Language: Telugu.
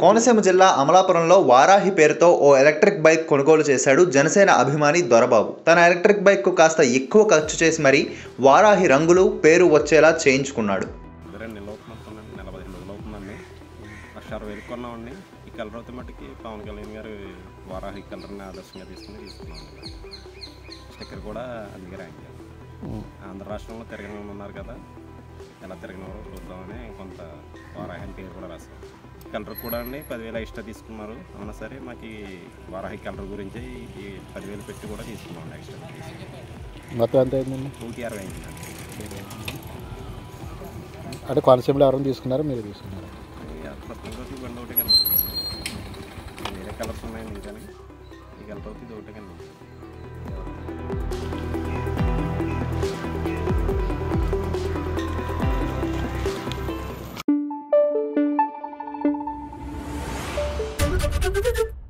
కోనసీమ జిల్లా అమలాపురంలో వారాహి పేరుతో ఓ ఎలక్ట్రిక్ బైక్ కొనుగోలు చేశాడు జనసేన అభిమాని దొరబాబు తన ఎలక్ట్రిక్ బైక్కు కాస్త ఎక్కువ ఖర్చు చేసి మరీ వారాహి రంగులు పేరు వచ్చేలా చేయించుకున్నాడు రెండు నెలలు అవుతుందండి నెల పదిహేను రోజులు అవుతుందండి లక్ష అరవై వేలు కొన్నామండి ఈ కలర్ అయితే మట్టుకి పవన్ కళ్యాణ్ గారు వారాహి కలర్ని ఆదర్శంగా తీసుకుని తీసుకున్నామండి స్టిక్కర్ కూడా అందుకే ర్యాంక్ ఆంధ్ర రాష్ట్రంలో తిరగని ఉన్నారు కదా ఎలా తిరగనవారో చూద్దామని కొంత వారాహి అని పేరు కూడా రాశాం కలర్ కూడా అండి పదివేలు ఎక్స్ట్రా తీసుకున్నారు అవునా సరే మాకు ఈ వారాహి కలర్ గురించి ఈ పదివేలు పెట్టి కూడా తీసుకున్నాం ఎక్స్ట్రా తీసుకున్నాం మొత్తం ఎంత అయిందండి నూటి అరవై అయిందండి అంటే కోనసీమలో ఎవరైనా తీసుకున్నారా మీరు తీసుకున్నారా ప్రస్తుతం రోజు బండి ఒకటి కనిపిస్తుంది వేరే కలర్స్ ఉన్నాయండి ఇంకా ఈ కలర్ అవుతుంది ఇది ఒకటి కనిపిస్తుంది Thank you.